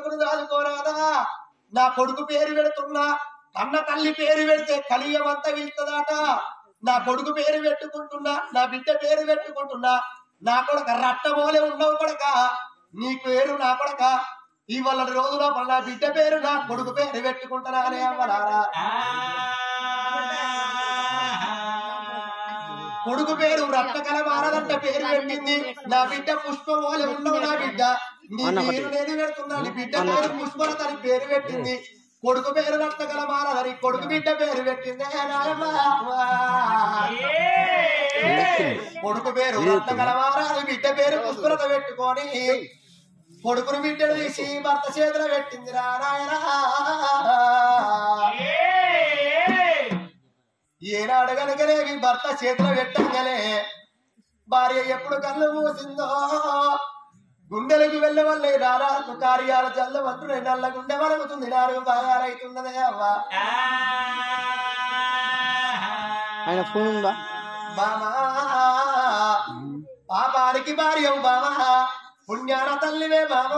కొడుకును దాదుకోరాదా నా కొడుకు పేరు పెడుతున్నా కన్న తల్లి పేరు పెడితే కలియమంతా వెళ్తుందాట నా కొడుకు పేరు పెట్టుకుంటున్నా నా బిడ్డ పేరు పెట్టుకుంటున్నా నా కొడక రట్టమోలే ఉండవు కొడక నీ పేరు నా కొడక ఇవాళ రోజు లోపల నా బిడ్డ పేరు నా కొడుకు పేరు పెట్టుకుంటానా అనే అవ్వలారా కొడుకు పేరు రత్నకల మారదంట పేరు పెట్టింది నా బిడ్డ పుష్పమోలే ఉండవు నా బిడ్డ నీ పేరు నేను పెడుతున్నా నీ బిడ్డ పేరు పుష్పలత అని పేరు పెట్టింది కొడుకు పేరు రత్నకల మారదని కొడుకు బిడ్డ పేరు పెట్టింది నాయమ్మ. కొడుకు పేరు రత్నకల మారని బిడ్డ పేరు పుష్పలత పెట్టుకొని కొడుకును బిడ్డను తీసి భర్త చేతిలో పెట్టింది రా నాయనా ఏనాడు గనుకనేవి భర్త చేతిలో పెట్టంగలే భార్య ఎప్పుడు కళ్ళు మూసిందో గుండెలకు వెళ్ళవల్లే నారాకు కార్యాలు చల్లవంతుడే నల్ల గుండె వరుగుతుంది నాలుగు భాగాలైతున్నదే అవ్వ ఆయన ఫోన్ ఉందా బామా పాపానికి భార్య బామా పుణ్యాన తల్లివే బామో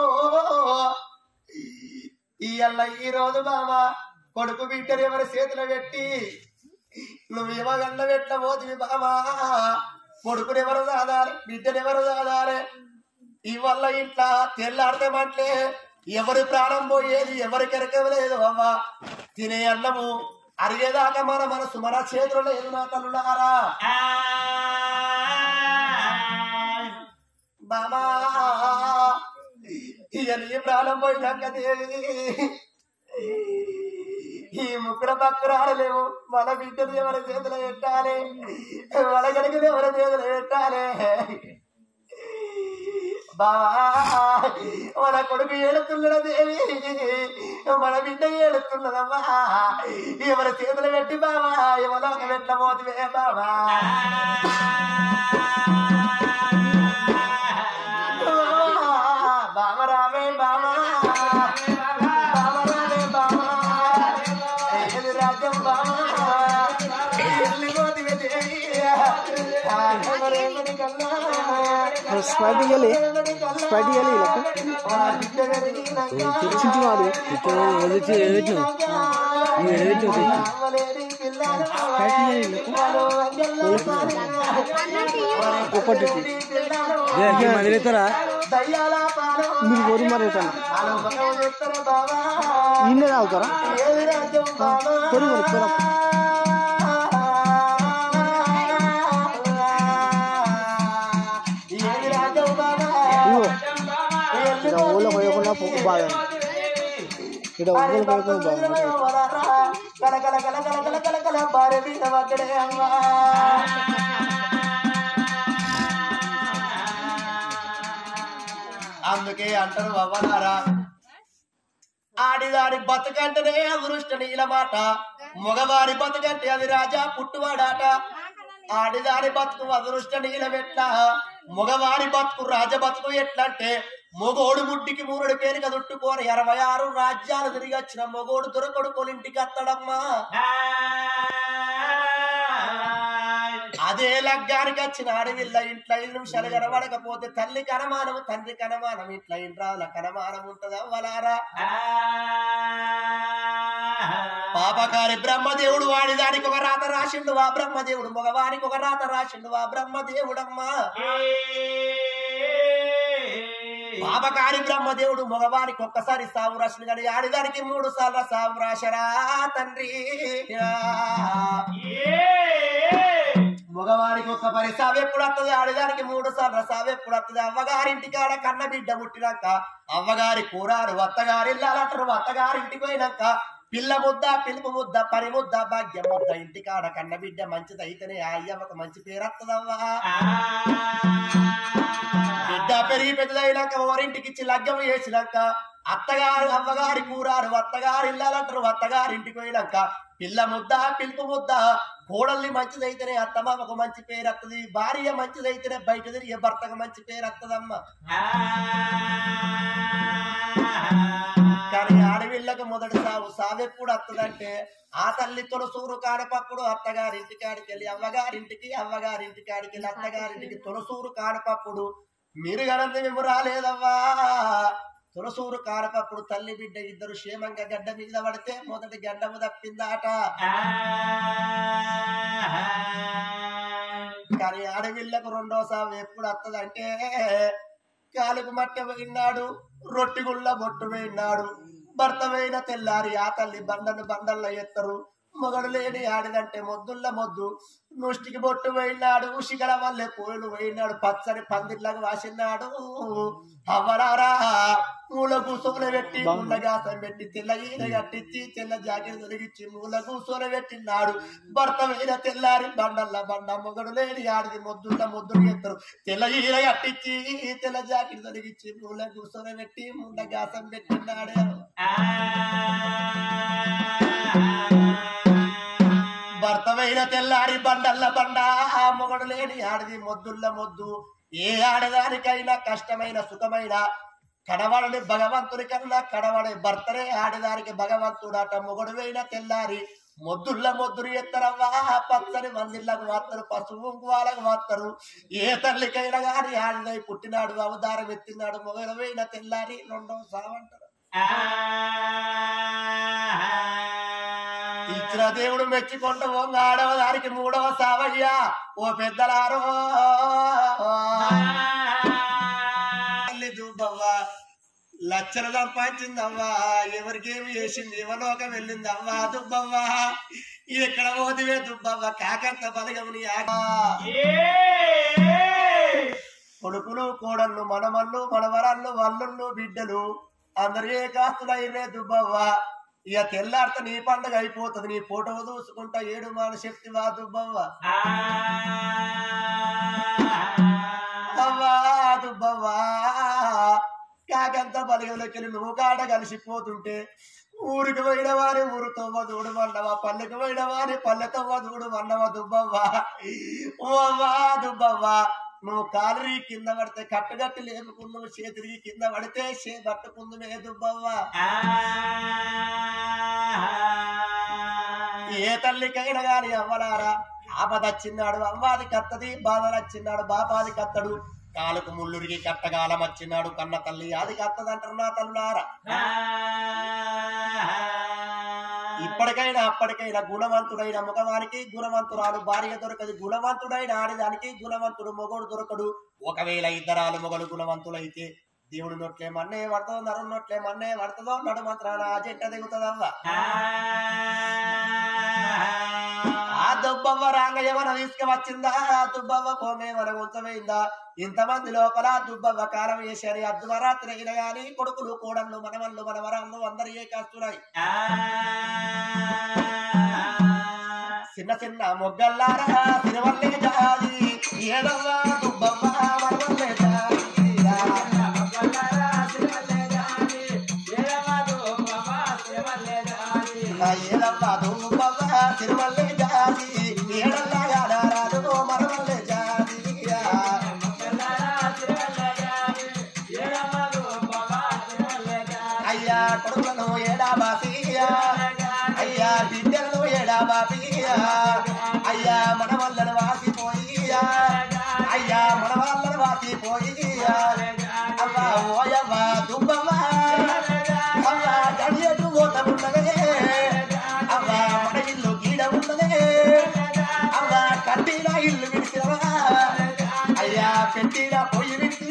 ఈ అల్ల ఈ రోజు బామా కొడుకు బిడ్డను ఎవరి చేతిలో పెట్టి నువ్వు ఇవ్వగల్ల పెట్ట పోతివి బామా కొడుకుని ఎవరు దాదాలి బిడ్డను ఎవరు దాదాలి ఇవల్ల ఇంట్లో తెల్లాడితే మట్లే ఎవరి ప్రాణం పోయేది ఎవరి కెరకలేదు అవ్వా తినే అన్నము అరిగేదాకా మన మనసు మన చేతుల్లో లేదు నా తల్లులారా బాబా ఇక నీ ప్రాణం పోయినాక దేవి ఈ ముక్కుల పక్కన ఆడలేము మన బిడ్డను ఎవరి చేతులు పెట్టాలి మన కనుక ఎవరి చేతులు పెట్టాలి బావా మన కొడుకు ఏడుతున్నాడు దేవి మన బిడ్డ ఏడుతున్నదమ్మా ఎవరి చేతులు పెట్టి బావా ఎవరో ఒక పెట్టబోతువే బావా బామ రామే బామ బామ రామే బామ ఏది రాజ్యం బామ వెళ్ళిపోతివే దేవి ఆ ఎవరేమని కన్నా స్ప్రైట్ ఇవ్వాలి స్ప్రైట్ ఇవ్వాలి తెచ్చింది వాడు ఎదుటి ఎదుటి నువ్వు ఎదుటి స్ప్రైట్ ఇవ్వాలి ఒకటి మదిలేతారా మీరు కోరి మరి ఎట్లా ఈయనే తాగుతారా కొరి మరి కొర ఇగో ఇక్కడ ఊళ్ళో పోయకుండా పొక్కు బాగా ఇక్కడ ఊళ్ళో పోయకుండా బాగా అందుకే అంటారు అవ్వనారా ఆడిదాని బతుకంటేనే అదృష్ట నీల మాట మగవారి బతుకంటే అది రాజా పుట్టువాడాట ఆడిదాని బతుకు అదృష్ట నీలమెట్లా మగవారి బతుకు రాజ బతుకు ఎట్లా అంటే మొగోడు ముడ్డికి మూరుడి పేరు కదుట్టుకొని అరవై ఆరు రాజ్యాలు తిరిగి వచ్చిన మొగోడు దొరకడు కొలింటికి అత్తడమ్మా అదే లగ్గానికి వచ్చిన ఆడవిల్ల ఇంట్లో ఐదు నిమిషాలు కనబడకపోతే తల్లి కనమానం తండ్రి కనమానం ఇట్లా ఇంట్రాల కనమానం ఉంటదా వలారా పాపకారి బ్రహ్మదేవుడు వాడి దానికి ఒక రాత రాసిండు ఆ బ్రహ్మదేవుడు మగవానికి ఒక రాత రాసిండు ఆ బ్రహ్మదేవుడమ్మా పాపకారి బ్రహ్మదేవుడు మగవానికి ఒక్కసారి సాగు రాసిండు కానీ ఆడిదానికి మూడు సార్లు సాగు రాశరా తండ్రి మగవారికి ఒక్క పరి సావెప్పుడు వస్తుంది ఆడదానికి మూడు సార్లు సావెప్పుడు వస్తుంది అవ్వగారింటి కాడ కన్న బిడ్డ పుట్టినాక అవ్వగారి కూరారు అత్తగారి ఇల్లాలంటారు అత్తగారింటికి పోయినాక పిల్ల ముద్ద పిలుపు ముద్ద పరి ముద్ద భాగ్యం ముద్ద ఇంటి కాడ కన్న బిడ్డ మంచిది అయితేనే ఆ అయ్యమ్మకు మంచి పేరు వస్తుందవ్వా బిడ్డ పెరిగి పెద్దదైనాక ఓరింటికి ఇచ్చి లగ్గం చేసినాక అత్తగారు అవ్వగారి కూరారు అత్తగారు ఇల్లాలంటారు అత్తగారింటికి పోయినాక పిల్ల ముద్ద పిలుపు ముద్ద కోడల్ని మంచిదైతేనే అత్తమామకు మంచి పేరు వస్తుంది భార్య మంచిదైతేనే బయట తిరిగే భర్తకు మంచి పేరు వస్తుందమ్మా కానీ ఆడవిళ్ళకు మొదటి సావు సావెప్పుడు వస్తుందంటే ఆ తల్లి తొలసూరు కానపప్పుడు అత్తగారింటి కాడికి వెళ్ళి అవ్వగారింటికి అవ్వగారింటి కాడికి వెళ్ళి అత్తగారింటికి తొలసూరు కానపప్పుడు మీరు గనంత మేము రాలేదవ్వా తులసూరు కారపప్పుడు తల్లి బిడ్డ ఇద్దరు క్షేమంగా గడ్డ మీద పడితే మొదటి గడ్డము తప్పిందాట కానీ అడవిళ్ళకు రెండో సాగు ఎప్పుడు వత్తదంటే కాలుకు మట్ట పోయినాడు రొట్టి గుళ్ళ బొట్టు పోయినాడు భర్త పోయిన తెల్లారి ఆ తల్లి బండను బండల్లో ఎత్తరు మొగడు లేని ఆడిదంటే మొద్దుల్ల మొద్దు నుష్టికి బొట్టు పోయినాడు శిఖర వల్లే పూలు పోయినాడు పచ్చని పందిళ్ళకు వాసినాడు అవ్వరారా మూల కూసోలు పెట్టి ఉండగాసం పెట్టి తెల్ల ఈర కట్టించి తెల్ల జాకెట్ తొలగించి మూల కూసోలు పెట్టినాడు భర్త మీద తెల్లారి బండల్ల బండ మొగడు లేని ఆడిది మొద్దుల్ల మొద్దులు ఎత్తరు తెల్ల ఈర కట్టించి తెల్ల జాకెట్ తొలగించి మూల కూసోలు పెట్టి ముండగాసం పెట్టినాడు భర్తమైన తెల్లారి బండల్ల బండ ఆ మొగడు లేని ఆడిది మొద్దుల్ల మొద్దు ఏ ఆడదానికైనా కష్టమైన సుఖమైన కడవడని భగవంతుని కన్నా కడవడే భర్తనే ఆడదానికి భగవంతుడాట మొగడు వేయిన తెల్లారి మొద్దుల్ల మొద్దురు ఎత్తరవ్వా పచ్చని మందిళ్ళకు మాత్రం పసుపు వాళ్ళకు మాత్రం ఏ తల్లికైనా గాని ఆడిదై పుట్టినాడు అవతారం ఎత్తినాడు మొగడు వేయిన తెల్లారి రెండో సావంటారు ఇచ్చిన దేవుడు మెచ్చుకుంటూ పోంగ ఆడవ దానికి మూడవ సావయ్యా ఓ పెద్దలారో తల్లి దుబ్బవ్వా లచ్చలు సంపాదించిందవ్వా ఎవరికేమి చేసింది ఎవలోకం వెళ్ళింది అవ్వా దుబ్బవ్వా ఎక్కడ పోతివే దుబ్బవ్వ కాకంత బలగముని ఆట కొడుకులు కోడళ్ళు మనమల్లు మనవరాళ్ళు వల్లుళ్ళు బిడ్డలు అందరు ఏ కాస్తులైరే దుబ్బవ్వ ఇక తెల్లారితే నీ పండుగ అయిపోతుంది నీ ఫోటో చూసుకుంటా ఏడు మాన శక్తి వా దుబ్బవ్వ అవ్వా దుబ్బవ్వా కాకంత బలిగలకెళ్ళి నువ్వు కాడ కలిసిపోతుంటే ఊరికి పోయిన వారి ఊరు తవ్వ దూడు వన్నవా పల్లెకి పోయిన వారి పల్లె తవ్వ దూడు వన్నవా దుబ్బవ్వా ఓ అవ్వా దుబ్బవ్వా నువ్వు కాలు కింద పడితే కట్టుగట్టి లేపుకున్నావు చేతిరిగి కింద పడితే చే పట్టుకుందుమే దుబ్బవ్వా ఏ తల్లికైనా గాని అవ్వలారా ఆపదచ్చిన్నాడు అవ్వాది కత్తది బాధలచ్చిన్నాడు బాపాది కత్తడు కాలుకు ముళ్ళురికి కట్టగాలం వచ్చినాడు కన్న తల్లి అది కత్తదంటారు నా తల్లులారా ఇప్పటికైనా అప్పటికైనా గుణవంతుడైన మగవానికి గుణవంతురాలు భార్య దొరకదు గుణవంతుడైన ఆడదానికి గుణవంతుడు మొగడు దొరకడు ఒకవేళ ఇద్దరాలు మొగలు గుణవంతులైతే దేవుడి నోట్లే మన్నే పడుతుందో నరు నోట్లే మన్నే పడుతుందో నడు మాత్రాన ఆ జంట దిగుతుందవ్వ ఆ దుబ్బవ్వ రాంగ ఏమైనా తీసుకువచ్చిందా ఆ దుబ్బవ్వ కోమేమైనా ఉంచమైందా ఇంతమంది లోపల దుబ్బవ్వ కాలం వేసారు అర్ధవరాత్రి అయినా గాని కొడుకులు కోడళ్ళు మనవళ్ళు మనవరాళ్ళు అందరు ఏ కాస్తున్నాయి చిన్న చిన్న మొగ్గల్లారా తిరువల్లే జాది ఏడవ్వ దుబ్బవ్వ మనవల్లే జాది ఏడవ్వ దుబ్బవ్వ తిరువల్లే జాది ఏడల్ల యాడారాదు మనవల్లే జాది అయ్యా కొడుకులను ఏడా బాసియా అయ్యా బిడ్డలను ఏడా బాపియా అయ్యా మన వల్లను వాసిపోయియా అయ్యా మన వాళ్ళను వాసిపోయియా అవ్వా ఓయవ్వా దుబ్బవ్వా అవ్వా గడియటు ఓత ఉన్నదే అవ్వా మన ఇల్లు గీడ ఉన్నదే అవ్వా కట్టిన ఇల్లు విడిచినవా అయ్యా పెట్టిన పొయ్యి విడిచి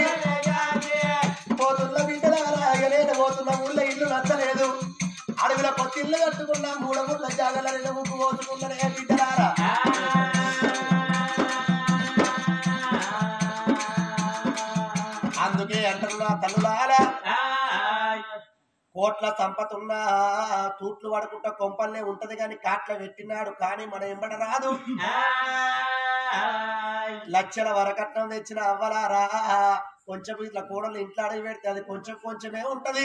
పోతున్న బిడ్డలారా ఎలేన పోతున్న ఊళ్ళో ఇల్లు నచ్చలేదు అడవిలో కొత్త ఇల్లు కట్టుకున్న మూడు ముళ్ళ జాగల రెండు ముగ్గు పోతుకున్ననే బిడ్డలారా అందుకే అంటున్నా తల్లులారా కోట్ల సంపద ఉన్న తూట్లు పడుకుంటా కొంపల్నే ఉంటది కానీ కాట్ల పెట్టినాడు కానీ మన ఎంబడ రాదు లక్షల వరకట్నం తెచ్చిన అవ్వలారా కొంచెం ఇట్లా కూడలు ఇంట్లో అడిగి పెడితే అది కొంచెం కొంచెమే ఉంటది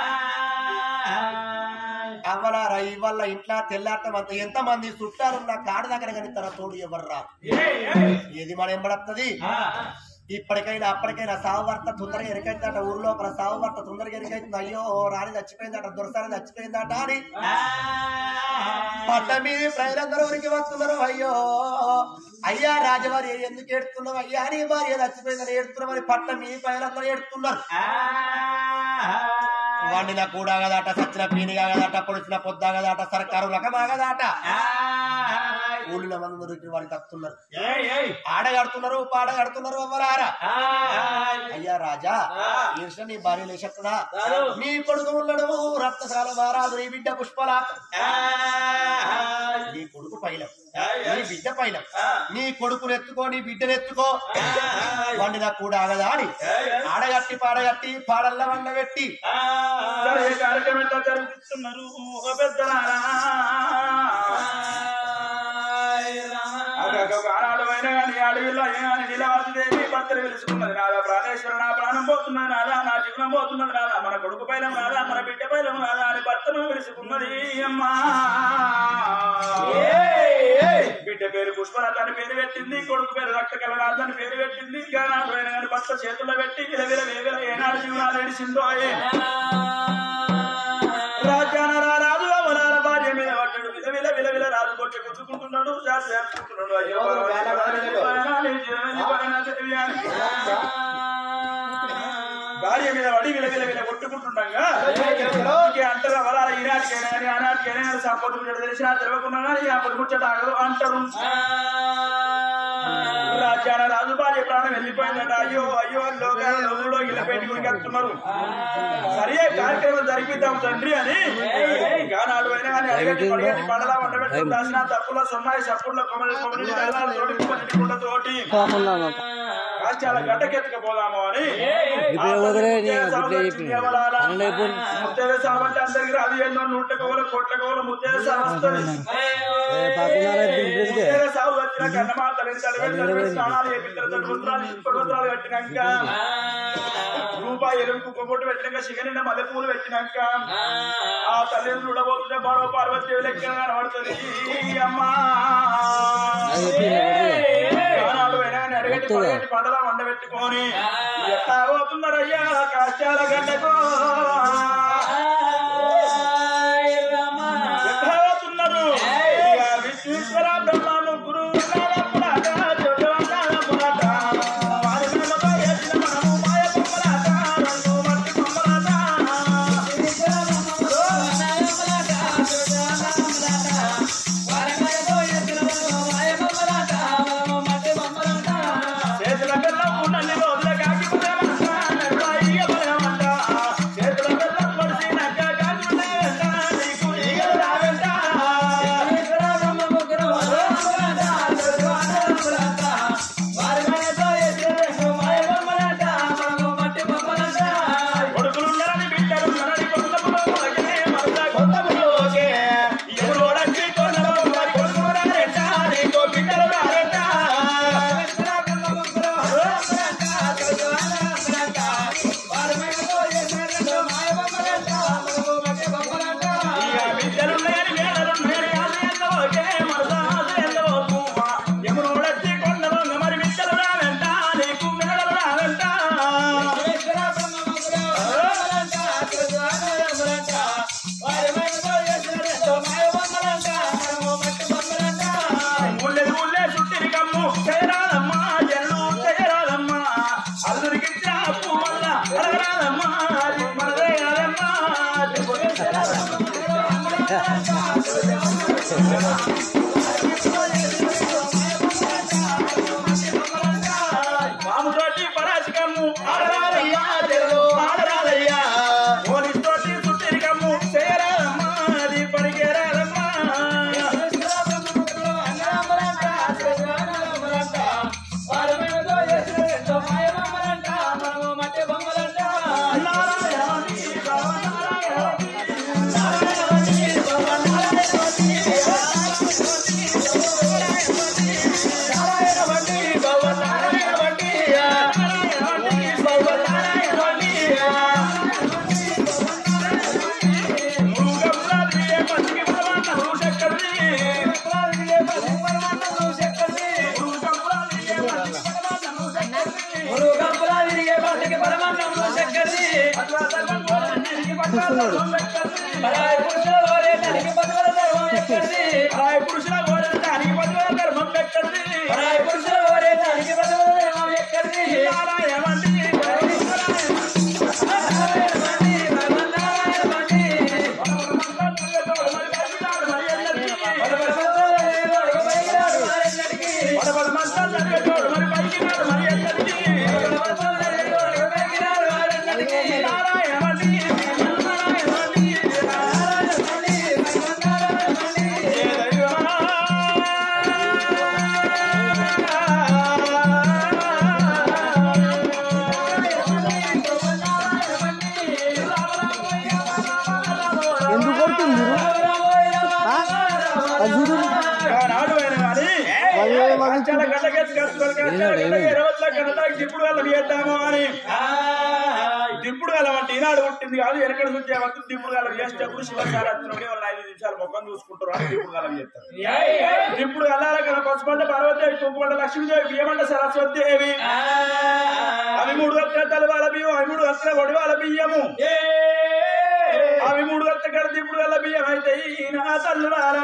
అవ్వలారా ఇవల్ల ఇంట్లో తెల్లాటం అంత ఎంత మంది చుట్టాలు ఉన్న కాడు దగ్గర కానీ తన తోడు ఎవరు రా ఏది మన ఎంబడత్తది ఇప్పటికైనా అప్పటికైనా సావు వార్త తొందరగా ఎరికైందట ఊరు లోపల సావు వార్త తొందరగా ఎరికైంది అయ్యో రాణి చచ్చిపోయిందట దొరసారి చచ్చిపోయిందట అని పట్ట మీద ప్రజలందరూ ఊరికి వస్తున్నారు అయ్యో అయ్యా రాజవారి ఎందుకు ఏడుతున్నావు అయ్యా నీ భార్య చచ్చిపోయిందని ఏడుతున్నామని పట్ట మీ ప్రజలందరూ ఏడుతున్నారు వండిన కూడాగదాట సచ్చిన పీనిగాగదాట పొడిచిన పొద్దాగదాట సర్కారు రకమాగదాట ఊళ్ళో మంది దొరికి వారికి వస్తున్నారు ఆడ కడుతున్నారు పాడ కడుతున్నారు అవ్వరారా అయ్యా రాజా ఈర్ష నీ భార్య లేచట్టుడా నీ కొడుకు ఉన్నాడు రక్తశాల మారాదు నీ బిడ్డ పుష్పల నీ కొడుకు పైలం నీ బిడ్డ పైలం నీ కొడుకును ఎత్తుకో నీ బిడ్డను ఎత్తుకో వండిన కూడా ఆగదా అని ఆడగట్టి పాడగట్టి పాడల్ల వండబెట్టి సరే కార్యక్రమం ఎట్లా జరుగుతున్నారు ఒక పెద్దలారా ఒక ఆనాడమైన కానీ అడవిలో కానీ నీలవాసిదేవి భర్తలు పిలుచుకున్నది నాదా ప్రాణేశ్వర నా ప్రాణం పోతున్నది నాదా నా జీవనం పోతున్నది నాదా మన కొడుకు పైలం నాదా మన బిడ్డ పైలం నాదా అని భర్తను పిలుచుకున్నది అమ్మా బిడ్డ పేరు పుష్పలత అని పేరు పెట్టింది కొడుకు పేరు రక్త కలరాజు అని పేరు పెట్టింది గానాడమైన కానీ భర్త చేతుల్లో పెట్టి విలవిల వేవిల ఏనాడు జీవనాలు ఏడిసిందో రాజాన రాజు అవనాల భార్య మీద పడ్డాడు విల విల విల విల రాజు కొట్టి గుర్తుకుంటున్నాడు శాస్త్ర చేర్చుకుంటున్నాడు అయ్యో భార్య మీద పడి విల విల విల కొట్టుకుంటుండగా అంటారు అవలాల ఈనాటికైనా కానీ ఆనాటికైనా కానీ సంపద తెలిసినా తెలియకుండా కానీ అప్పుడు ముచ్చట ఆగదు అంటారు రాజ్యాన రాజు భార్య ప్రాణం వెళ్ళిపోయిందట అయ్యో అయ్యో అని లోకంలో ఇలా పెట్టుకుని కడుతున్నారు సరే కార్యక్రమం జరిపిద్దాం తండ్రి అని గానాడు అయినా కానీ అడిగట్టి పడిగట్టి పండలా వండబెట్టుకుని దాచిన తప్పుల సొన్నాయి సప్పుల్లో కొమ్మలి కొమ్మలి తోటి కొమ్మలి కుండ తోటి కాస్టాల గడ్డకెత్తుకపోదాము అని ఇప్పుడు ఎవరే నీ అట్లా చెప్పిన పన్నెండు అయిపోయింది ముత్తేద సామంటే అందరికి రాదు ఎన్నో నూట కోల కోట్ల కోల ముత్తేద సాగు వస్తుంది పక్కన దింపేదికే ముత్తేద సాగు వచ్చిన కన్నమాత రెండు తలపెట్టి తలపెట్టి స్నానాలు చేపిస్తారు తొలి ముద్రాలు ఇప్పటి ముద్రాలు పెట్టినాక రూపాయి ఎరుపు కుక్కబొట్టు పెట్టినాక శిఖరిన మల్లెపూలు పెట్టినాక ఆ తల్లిని చూడబోతుంటే మరో పార్వతి లెక్క కనబడుతుంది అమ్మా ఆనాడు వెనకని అడగట్టి పడగట్టి పండలా వండబెట్టుకొని ఎట్లా పోతున్నారయ్యా కాష్టాల గడ్డకు ఎట్లా పోతున్నారు ఇక విశ్వేశ్వర బ్రహ్మ ముగ్గురు నారపురాట, జగన్నాథ పురాట. వారి మనలో ఎత్తిన మనము మాయ బొమ్మలాట, రెండు మట్టి బొమ్మలాట. చేతుల బెల్లం ఉన్నన్ని రోజుల కాకిపోతే మంట, నడువాయి ఎవరమంట. చేతుల బెల్లం పొడిచినాక కాకిపోతే వెంట, నీకు ఈగలు రావెంట. కొడుకులున్నారని బిడ్డలున్నారని కొడుకులలో ఒకటే, మరలా కొత్తములు ఒకే. ఎవరు ఓడంటి కొన్నలో వారి కొడుకులు రారెంట, నీకో బిడ్డలు రారెంట. ఇక బిడ్డలున్నాయని మేడలున్నాయని ఆశ ఎంత ఒకే, మరలా ఆశ ఎంత ఒక్కువ. ఎవరు ఓడంటి కొన్నలో మరి బిడ్డలు రావెంట, నీకు మేడలు రావెంట. ఊళ్ళే ఊళ్ళే చుట్టిరికమ్ము చేయరాదమ్మా ఎల్లు చేయరాదమ్మా అల్లురికి చాపు వల్ల అడగరాదమ్మా అది మనదే కాదమ్మా మాము తోటి పరాశకమ్ము ఆడరాదయ్యా తెలుగు ఆడరాదయ్యా పోలీస్ తోటి చుట్టిరికమ్ము చేయరాదమ్మా అది పనికేరాదమ్మా పురుషుల గోడడానికి పదివేల ధర్మం పెట్టండి నారాయణ వంటి ఆనాడు ఆయన కానీ చాలా గడ్డకెత్తి కట్టుకోవాలి దిప్పుడు గల్ల చేద్దాము అని దిప్పుడు గల అంటే ఈనాడు పుట్టింది కాదు వెనకడ నుంచి వస్తుంది దిప్పుడు గల చేసేటప్పుడు శివకారాత్రుడి వాళ్ళ ఐదు నిమిషాలు మొక్కం చూసుకుంటారు అని దిప్పుడు గల చేస్తారు దిప్పుడు గల్లాల కదా పసుపంట పార్వతీదేవి కుంకుమంట లక్ష్మీదేవి బియ్యమంట సరస్వతీదేవి అవి మూడు గట్ల తలవాల బియ్యం అవి మూడు గట్ల ఒడివాల బియ్యము అవి మూడు గట్ల కడ దిప్పుడు గల బియ్యం అయితే ఈ నా తల్లులారా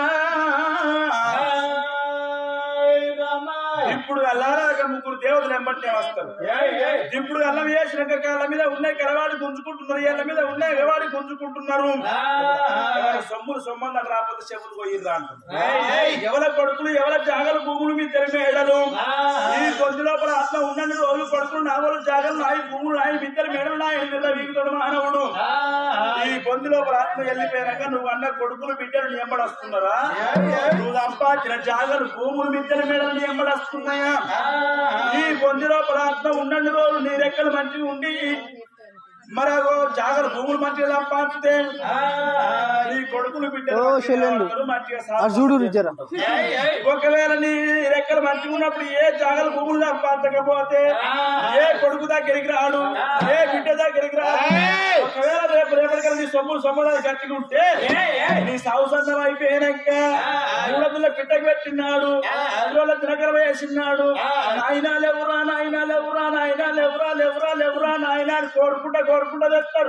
ఇప్పుడు అల్లారాక ముగ్గురు దేవతలు ఎంబట్టే వస్తారు ఇప్పుడు అల్లం వేసినాక కాళ్ళ మీద ఉన్నాయి కలవాడి గుంజుకుంటున్నారు ఏళ్ళ మీద ఉన్నాయి కలవాడి గుంజుకుంటున్నారు ఎవరి సొమ్ములు సొమ్మందని రాకపోతే చెవులు పోయిర్రా అంటున్నారు ఎవరి కొడుకులు ఎవరి జాగలు భూములు మీ తెరిమేడలు ఈ కొద్ది లోపల ఆత్మ ఉన్నన్ని రోజులు కొడుకులు నాగోలు జాగలు నాయి భూములు నాయి మిద్దరు మేడలు నాయి నిద్ర వీగుతాడు మానవుడు ఈ పొంది లోపల ఆత్మ వెళ్ళిపోయాక నువ్వు అన్న కొడుకులు బిడ్డలు నీ ఎంబడి వస్తున్నారా నువ్వు సంపాదించిన జాగలు భూములు మిద్దెల మేడలు నీ ఎంబడి వస్తున్నాయా ఈ పొంది లోపల ఆత్మ ఉన్నన్ని రోజులు నీ రెక్కలు మంచిగా ఉండి మరి అగో జాగలు భూములు మంచిగా సంపాదిస్తే నీ కొడుకులు బిడ్డలు మంచిగా ఉంటారు, మంచిగా చూడు జర ఒకవేళ నీ రెక్కలు మంచిగా ఉన్నప్పుడు ఏ జాగలు భూములు సంపాదించకపోతే ఏ కొడుకు దగ్గరికి రాడు ఏ బిడ్డ దగ్గరికి రాడు ఒకవేళ రేపు రేపటికల్ నీ సొమ్ములు సొమ్ములు గట్టిగా ఉంటే నీ సంవత్సరం అయిపోయినాక మూడొందల పిట్టకు పెట్టినాడు అందులో దినకరం వేసినాడు నాయనాలు ఎవరా నాయనాలు ఎవరా నాయనాలు ఎవరా లేవురా లేవురా నాయన అని కోరుకుంటా కోరుకుంటా తెస్తారు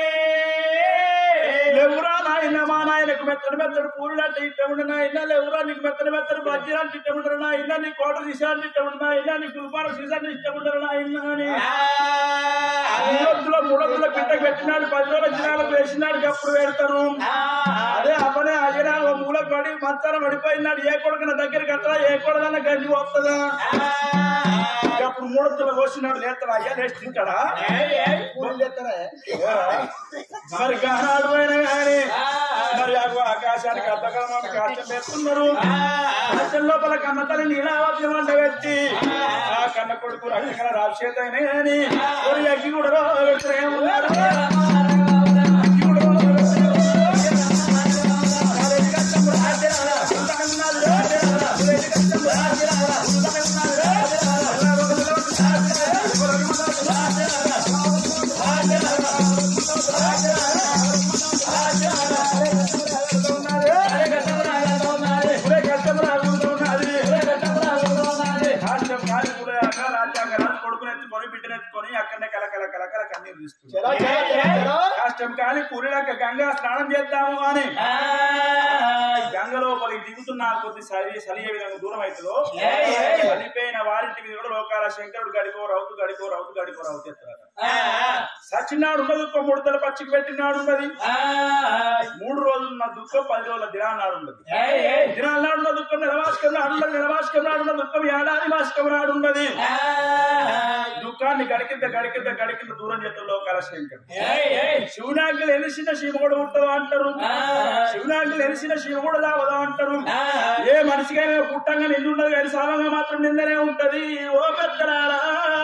లేవురా నాయన మా నాయనకు మెత్తడి మెత్తడి పూలు అంటే ఇట్టముడు నాయన లేవురా నీకు మెత్తడి మెత్తడి బజ్జీలు అంటే ఇట్టముంటారు నాయన నీ కోట సీసా అంటే ఇట్టముడు నాయన నీ కుల్పార సీసా అంటే ఇష్టముంటారు నాయన అని మూడొద్దులో మూడొద్దులో పిట్టకు పెట్టినాడు పది రోజుల దినాలకు వేసినాడు అప్పుడు పెడతారు అదే అప్పనే అదే ఓ మూల పడి మత్తారం పడిపోయినాడు ఏ కొడుకున దగ్గరికి అట్లా ఏ కొడుకన్నా గంజి వస్తుందా అప్పుడు మూడొద్దులో కోసినాడు లేస్తాడు అయ్యా లేచి తింటాడా మరి గానాడు అయినా కానీ మరి అగో ఆకాశానికి అర్ధకాలం కాష్టం పెడుతున్నారు కాష్టం లోపల కన్న తల్లి నీలావతి వంట పెట్టి ఆ కన్న కొడుకు రకరకాల రాజచేత అయినా కానీ ఒక అగ్గి కూడా ఏమున్నారు ఒరే కష్టం రాకుండా ఉన్నది. కాష్టం కాలి పులయాక రాజ్యాంగ రాజు కొడుకుని ఎత్తుకొని బిడ్డను ఎత్తుకొని అక్కడనే కల కల కల కల కన్నీరు తీసుకున్నారు కాష్టం కాలి కూలినాక గంగా స్నానం చేద్దాము అని గంగ లోపలికి దిగుతున్న కొద్ది సరి సరియే విధంగా దూరం అవుతుందో చనిపోయిన వారింటి మీద కూడా లోకాల శంకరుడు గడికో రౌతు గడికో రౌతు గడికో రౌతు ఎత్తారట సచినాడు ఉన్నది ఒక ముడతల పచ్చికి పెట్టినాడు ఉన్నది మూడు రోజులు ఉన్న దుఃఖం పది రోజుల దినాలు నాడు ఉన్నది దినాల నాడు ఉన్న దుఃఖం నిలవాసకం నాడు ఉన్నది నిలవాసకం నాడు ఉన్న దుఃఖం ఏడాది మాసకం నాడు ఉన్నది దుఃఖాన్ని గడికింత గడికింత గడికింత దూరం చేస్తారు లోకాల శంకరుడు శివునాంకులు ఎలిసిన శివ కూడా ఉంటుందా అంటారు శివునాంకులు ఎలిసిన శివ కూడా రావదా అంటారు ఏ మనిషికైనా పుట్టంగా నిండు ఉండదు కానీ సామంగా మాత్రం నిందనే ఉంటది ఓ పెద్దరారా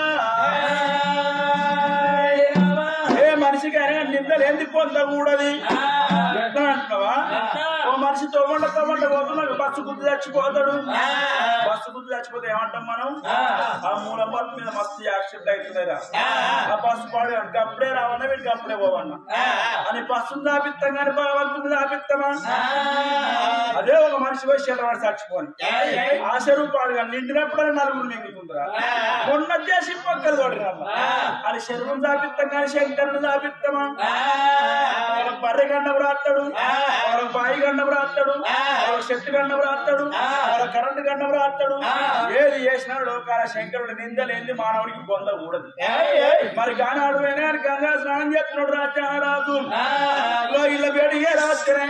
ఏ మనిషికైనా నిందలు ఎందుకు పొందకూడదు ఎట్లా అంటున్నావా ఓ మనిషి తోమంట తోమంట పోతున్నాడు బస్సు గుద్దు చచ్చిపోతాడు బస్సు గుద్దు చచ్చిపోతే ఏమంటాం మనం ఆ మూల బస్సు మీద మస్తు యాక్సిడెంట్ అవుతున్నాయిరా ఆ బస్సు పాడు అప్పుడే రావన్నా వీడికి అప్పుడే పోవన్నా అని బస్సును దాపిస్తాం కానీ భగవంతుని దాపిస్తామా అదే ఒక మనిషి పోయి శరీరం చచ్చిపోని ఆ చెరువు పాడు కానీ నిండినప్పుడు నలుగురు మింగుతుందిరా మొన్న చేసి పక్కన కొట్టినమ్మ అని శరీరం దాపిస్తాం కానీ శంకరుని దాపిస్తామా వాళ్ళకి బర్రె గండం రాస్తాడు వాళ్ళకి బాయి గండం రాస్తాడు వాళ్ళకి చెట్టు గండం రాస్తాడు వాళ్ళ కరెంటు గండం రాస్తాడు ఏది చేసినాడు లోకాల శంకరుడు నిందలేంది మానవుడికి పొందకూడదు మరి గానాడు అయినా గంగా స్నానం చేస్తున్నాడు రాజు లోగిల వేడిగే రాత్రే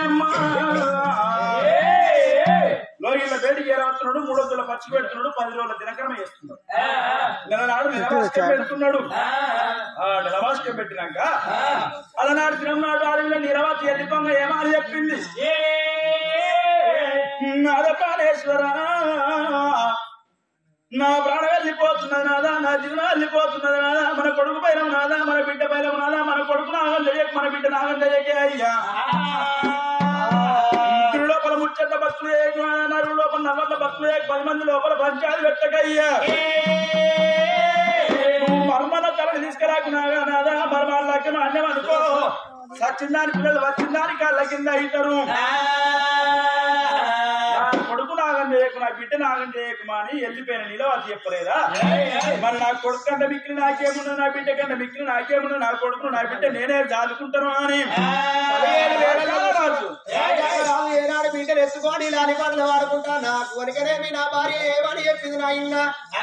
లోగిల వేడిగే రాస్తున్నాడు మూడు వందల పచ్చి పెడుతున్నాడు పది రోజుల దినకరమ చేస్తున్నాడు నెలనాడు నిలవాసకం పెడుతున్నాడు ఆ నిలవాసకం పెట్టినాక అలనాడు దినం నాడు అడవిలో నిరవతి ఎల్లిపంగ ఏమని చెప్పింది నాద ప్రాణేశ్వర నా ప్రాణం వెళ్ళిపోతున్నది నాదా నా జీవనం వెళ్ళిపోతున్నది నాదా మన కొడుకు పైన నాదా మన బిడ్డ పైన నాదా మన కొడుకు నాగం చేయక మన బిడ్డ నాగం చేయకే అయ్యా ఇంటి లోపల ముచ్చట నల్లగొండ భక్తులు ఏ నరుడు లోపల నల్లగొండ భక్తులు ఏ పది మంది లోపల పంచాయతీ పెట్టకయ్యా నువ్వు మర్మన తలని తీసుకురాకున్నాగా నాదా మర్మాలకి అన్యం అనుకో సచ్చిందాని పిల్లలు వచ్చిందాని కాళ్ళ కింద అవుతారు నా కొడుకు నాగం చేయకు నా బిడ్డ నాగం చేయకుమా అని వెళ్ళిపోయిన నీలో అది చెప్పలేదా మరి నా కొడుకు కంటే మిక్కిలి నాకేమున్నా నా బిడ్డ కంటే మిక్కిలి నాకేమున్నా నా కొడుకు నా బిడ్డ నేనే జాలుకుంటాను అని పదిహేడు వేల రాజు రాజు ఏనాడు బిడ్డలు ఎత్తుకొని లాలి పనులు వాడుకుంటా నాకు వనికనేమి నా భార్య ఏమని చెప్పింది నా ఇన్న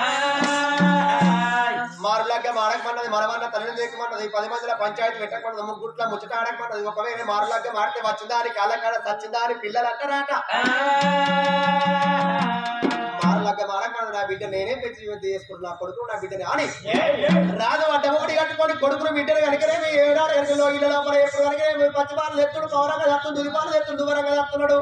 మారులాగా మాడకమన్నది మనమన్న తల్లిని లేకమన్నది పది మందిల పంచాయతీ పెట్టకమన్నది ముగ్గుట్ల ముచ్చట ఆడకమన్నది ఒకవేళ మారులాగా మాడితే వచ్చిందాని కాళ్ళకాడ సచ్చిందాని పిల్లలు అంటారాట మారులాగా మాడకమన్నది నా బిడ్డ నేనే పెంచి చేసుకుంటున్నా నా కొడుకు నా బిడ్డని అని రాజు అడ్డమోడి కట్టుకొని కొడుకును బిడ్డను కనుకనేమి ఏడాడు కనుకలో ఇళ్ళ లోపల ఎప్పుడు కనుకనేమి పచ్చిపాలు ఎత్తుడు పౌరంగా చెప్తుంది దులిపాలు ఎత్తుడు దూరంగా చెప్తున్నాడు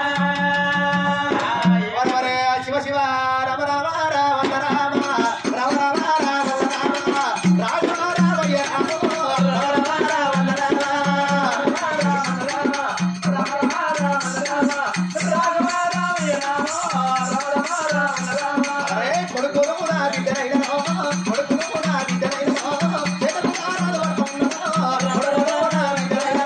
మరి మరి శివ శివ రమ రామ రామ రామ రామ రామ రామ రామ రామ రామయ్య రామ రామ రామ అరే కొడుకును నా బిడ్డనైనా కొడుకును నా బిడ్డనైనా చేతులు కారాలు పట్టుకున్నా కొడుకును నా బిడ్డనైనా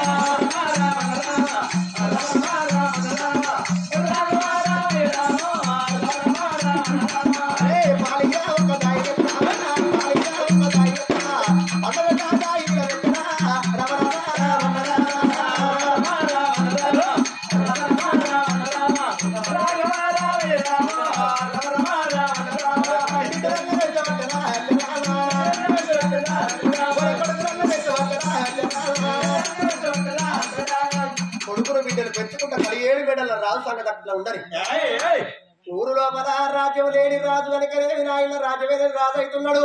అరే మాలిగా ఒక దాయిగా మాలిగా ఒక దాయిగా అమర దాదా ఇక్కడ పెట్టనా రమ రమ రమ కొడుకును బిడ్డలు పెంచుకుంటా పదిహేడు బిడ్డల రాజు సంగతి అట్లా ఉండని ఊరు లోపల రాజ్యం లేని రాజు వెనకనే నాయన రాజవేద రాజు అవుతున్నాడు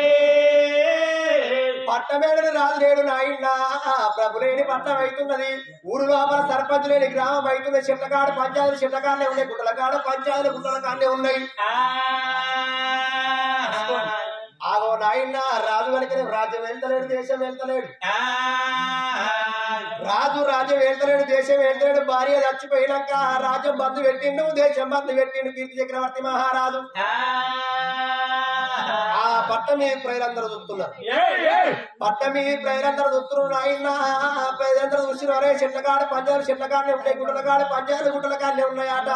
పట్టమేడని రాజు లేడు నాయన ప్రభు లేని పట్టం అవుతున్నది ఊరు లోపల సర్పంచ్ లేని గ్రామం అవుతున్నది చిట్టకాడు పంచాయతీ చిట్టకాడనే ఉన్నాయి గుట్టలకాడ పంచాయతీ గుట్టలకాడనే ఉన్నాయి ఆగో నాయన రాజు వెనకనే రాజ్యం వెళ్తలేడు దేశం వెళ్తలేడు రాజు రాజ్యం వెళ్తలేడు దేశం వెళ్తలేడు భార్య చచ్చిపోయినాక రాజ్యం బంధు పెట్టిండు దేశం బంధు పెట్టిండు కీర్తి చక్రవర్తి మహారాజు ఆ పట్ట మీద ప్రజలందరూ చూస్తున్నారు పట్ట మీద ప్రజలందరూ చూస్తున్నారు నాయన ప్రజలందరూ చూసిన వరే చెట్లకాడ పంచాలు చెట్లకాడనే ఉంటాయి గుడ్డల కాడ పంచాలు గుడ్డల కాడనే ఉన్నాయట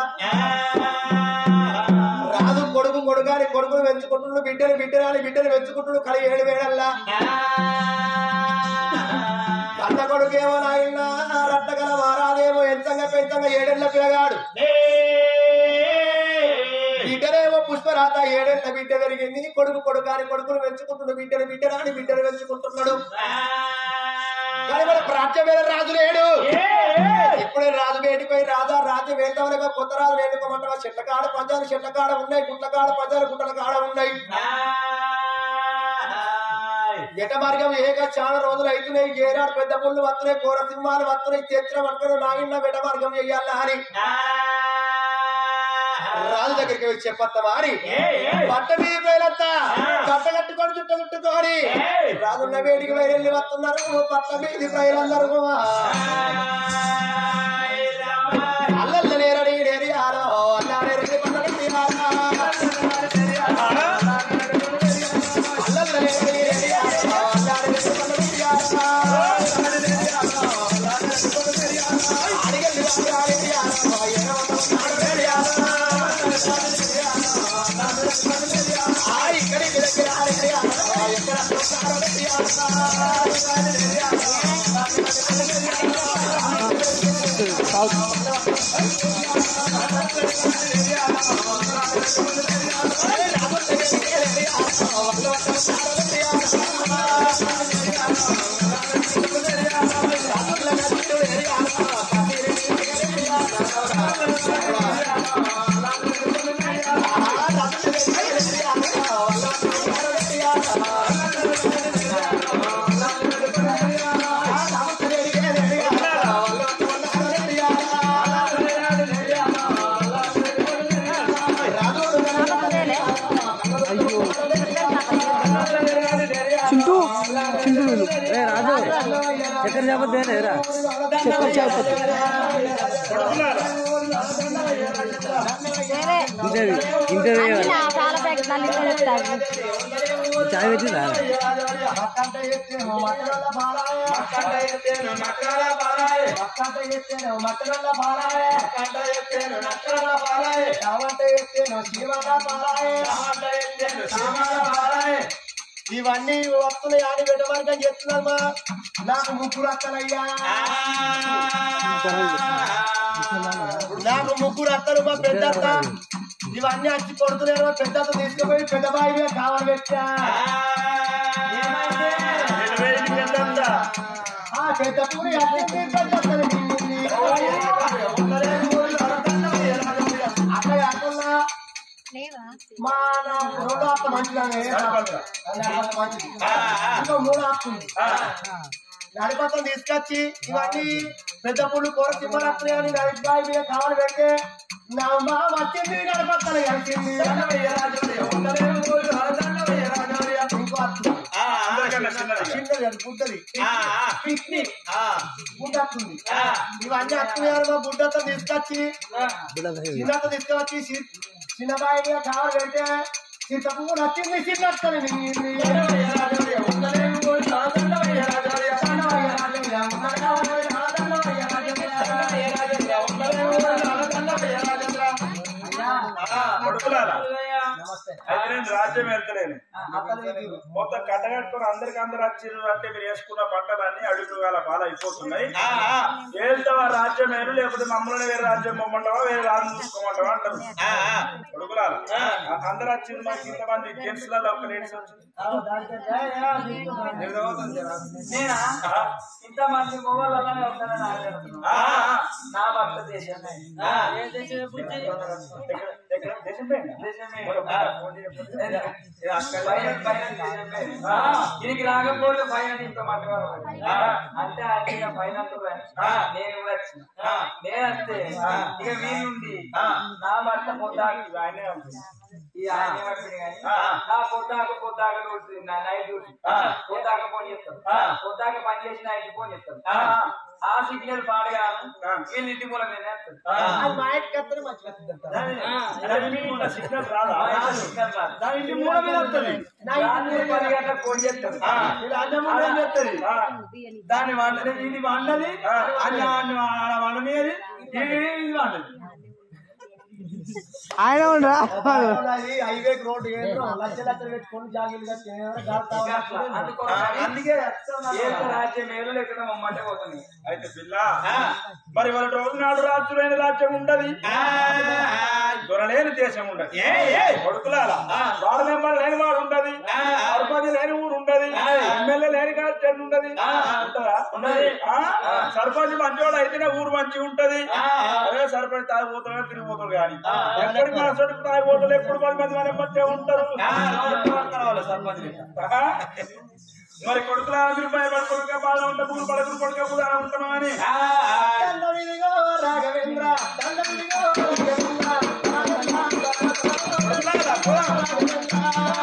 రాజు కొడుకు కొడుకాని కొడుకును పెంచుకుంటున్నాడు బిడ్డలు బిడ్డరాని బిడ్డలు పెంచుకుంటున్నాడు కలి ఏడు వేడల్లా కన్న కొడుకేమో నాయన రట్టగల మారాదేమో ఎంతంగా పెంచంగా ఏడేళ్ల పిల్లగాడు బిడ్డనేమో పుష్పరాత ఏడేళ్ల బిడ్డ పెరిగింది కొడుకు కొడుకాని కొడుకును పెంచుకుంటున్నాడు బిడ్డలు బిడ్డరాని బిడ్డలు పెంచుకుంటున్నాడు కానీ మన ప్రాచ్యమైన రాజు లేడు ఇప్పుడే రాజు బయటిపోయి రాజా రాజ్యం వెళ్తామనగా కొత్త రాజు ఎన్నుకోమంటావా చెట్లకాడ పంచాలు చెట్లకాడ ఉన్నాయి గుట్లకాడ పంచాలు గుట్టల కాడ ఉన్నాయి జట మార్గం ఏక చాలా రోజులు అవుతున్నాయి ఏనాడు పెద్ద పుల్లు వస్తున్నాయి కోర సింహాలు వస్తున్నాయి తెచ్చిన పట్టుకుని నాగిన్న వెట మార్గం చెయ్యాలా అని రాజు దగ్గరికి వచ్చి చెప్పత్తా అని పట్ట మీద ప్రజలంతా కట్ట కట్టుకొని చుట్ట చుట్టుకొని రాజున్న వేడికి వెళ్ళి వస్తున్నారు పట్ట మీది ప్రజలందరూ అల్లల్ల నేరడి నేరియాలో అల్లాడేరి పట్టణం తీయాలా అల్లల్ల నేరడి నేరియాలో అల్లాడేరి పట్టణం తీయాలా అడిగల్లి అల్లాడేరియాలో ఎనవన్న నాడేరియాలో ఆ ఇక్కడికి దగ్గర ఆడేరియాలో ఎక్కడ చక్కెర చెప్పద్దు లేరా చెప్పండి చెప్పండి కొడుకులారా ఇంటర్వ్యూ ఇంటర్వ్యూ నా చాలా ప్రయత్నాలు చెప్తారు చాయ్ పెట్టిందా మక్కంట ఎత్తేను మట్టడల్ల బాలాయ మక్కంట ఎత్తేను నక్కల బాలాయే మక్కంట ఎత్తేను మట్టడల్ల బాలాయ మక్కంట ఎత్తేను నక్కల బాలాయే చావంట ఎత్తేను శివన బాలాయ చామంట ఎత్తేను సామాల బాలాయే ఇవన్నీ వస్తువులు ఆడి పెట్టవరకు చెప్తున్నామా నాకు ముగ్గురు అత్తలయ్యా నాకు ముగ్గురు అత్తలు మా పెద్ద అత్త ఇవన్నీ వచ్చి కొడుతున్నారు మా పెద్ద అత్త తీసుకుపోయి పెద్ద బావి మీద కావాలి పెట్టా ఎనభైకి పెద్దంతా. ఆ పెద్ద పూరి అత్తింది పెద్ద అత్తని మింగింది. అక్కడ కాకుండా లేవా మా నా రెండో అత్త మంచిదానే మంచిది ఇంకో మూడో అత్త ఉంది నడిపత్రం తీసుకొచ్చి ఇవన్నీ పెద్ద పుల్లు కూర తిమ్మరత్తులు అని నడిపాయి మీద కావాలి పెడితే నా అమ్మ వచ్చింది నడిపత్తలు కలిసింది ఇంకో అత్త ఆ, అందరికన్నా చిన్నది. చిన్నది అది బుడ్డది ఆ, ఆ, పిక్నిక్ ఆ, బుడ్డ వస్తుంది ఆ. ఇవన్నీ అత్తున్నారు మా బుడ్డతో తీసుకొచ్చి చిన్నతో తీసుకొచ్చి చి- చిన్న బాయి మీద కావాలి పెడితే చింత పువ్వు నచ్చింది చిన్నత్తని మింగింది ఆ, కొడుకులారా అయితే నేను రాజ్యం వెళ్తలేను మొత్తం కట్టగట్టుకుని అందరికి అందరు వచ్చిర్రు అంటే మీరు వేసుకున్న పంటలన్నీ అడుగుల పాలు అయిపోతున్నాయి వెళ్తావా రాజ్యం వేరు లేకపోతే మమ్మల్ని వేరే రాజ్యం పొమ్మంటావా వేరే రాజ్యం చూసుకోమంటావా అంటారు కొడుకులారా అందరు వచ్చింది మాకు ఇంతమంది జెంట్స్ లలో ఒక లేడీస్ వచ్చింది నేనా ఇంతమంది మొగోళ్ళనే వస్తానని ఆలోచిస్తున్నా. ఆ, ఆ, నా భర్త దేశమే ఆ. ఏ దేశమే పుట్టి ఎక్కడ- ఎక్కడ? దేశం పేరు? దేశమే ఆ. పైన పైన దేశమే దీనికి రాకపోతే పైన ఇంత మాట్లాడాలి అంటే ఆయన ఇక పైన అంటున్నాడు. నేను కూడా వచ్చిన నేను వస్తే ఇక వీలుండి నా భర్త పొద్దాకి ఆయనే ఉంటుంది. ఈ ఆయన ఏమంటుంది కానీ ఆ. నా పొద్దాక పొద్దాక డ్యూటీ నా నైట్ డ్యూటీ ఆ. పొద్దాక ఫోన్ చేస్తాడు ఆ. పొద్దాక పని చేసి నైట్ ఫోన్ చేస్తాడు ఆ. ఆ సిగ్నల్ పాడగాను ఆ. వీళ్ళు ఇంటి మూల మీద వేస్తాడు. అది మా ఇంటికి వస్తేనే మంచిగా వస్తుంది అరే మీకు ఉన్న సిగ్నల్ రాదా? ఆ సిగ్నల్ రాదు. దాని ఇంటి మూల మీద వస్తుంది. రాత్రి పది గంటలకు ఫోన్ చేస్తాడు ఆ. ఇలా అన్నం కూడా ఏం చేస్తుంది ఆ. దాన్ని వండది ఇది వండది ఆ. అది వండనేది ఇది వండది ఆయన ఉండరా ఉన్నది హైవే రోడ్డు ఏంటో లక్ష లక్షలు పెట్టుకొని జాగిలుగా అందుకే ఏక రాజ్యం మేలు లేకుండా మమ్మంటే పోతుంది అయితే పిల్ల మరి వాళ్ళ రోజు నాడు రాజులైన రాజ్యం ఉండదు దొరలేని దేశం ఉండదు కొడుకులారా వాడు మెంబర్ లేని వాడు ఉండదు సర్పంచ్ లేని ఊరు ఉండదు ఎమ్మెల్యే లేని కాదు ఉండదు ఉంటదా ఉన్నది. ఆ? సర్పంచ్ మంచోడు అయితేనే ఊరు మంచి ఉంటది అదే సర్పంచ్ తాగిపోతాడు తిరిగిపోతాడు కానీ ఎప్పటికి మన చోటు తాగిపోతాడు ఎప్పుడు పది మంది మన మధ్య ఉంటారు ఆ? మరి కొడుకుల మీరు భయపడి కొడుక బాగా ఉంటా ఊరు పడకులు కొడుక బుధాన ఉంటామని రాఘవేంద్ర దండమిదిగో రాఘవేంద్ర కొడుకులారా, పోదాం.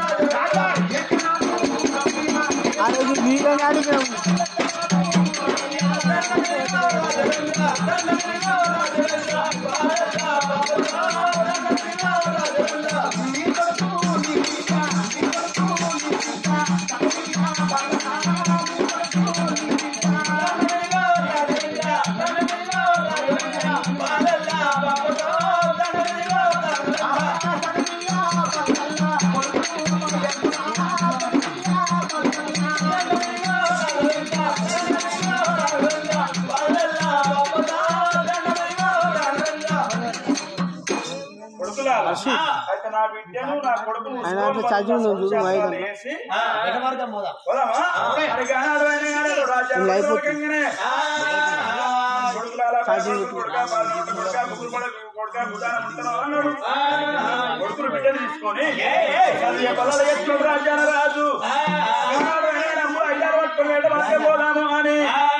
ఆ రోజు మీలోనే అడిగాము కొడుకులారా అయితే నా బిడ్డను నా కొడుకును ఆయన అట్లా చదివి నువ్వు చూడు, వాయిదా. వేసి ఎగమార్గం పోదాం పోదామా? మరి గానాడు అయినా గానీ రాజ్యాలు లోకంగానే. కొడుకులారా, కొడుకు, కొడుకా, బాలుడు, కొడుకా, ముగ్గురు కొడుకు, కొడుకా, బుధాన ముట్టను అన్నాడు. కొడుకును బిడ్డను తీసుకొని చదివే బలాలు ఎత్తుకున్నాడు రాజ్యాన రాజు గానాడు అయినా నమ్ముడు ఐదారు పట్టుకొని వేట పట్టుకొని పోదాము అని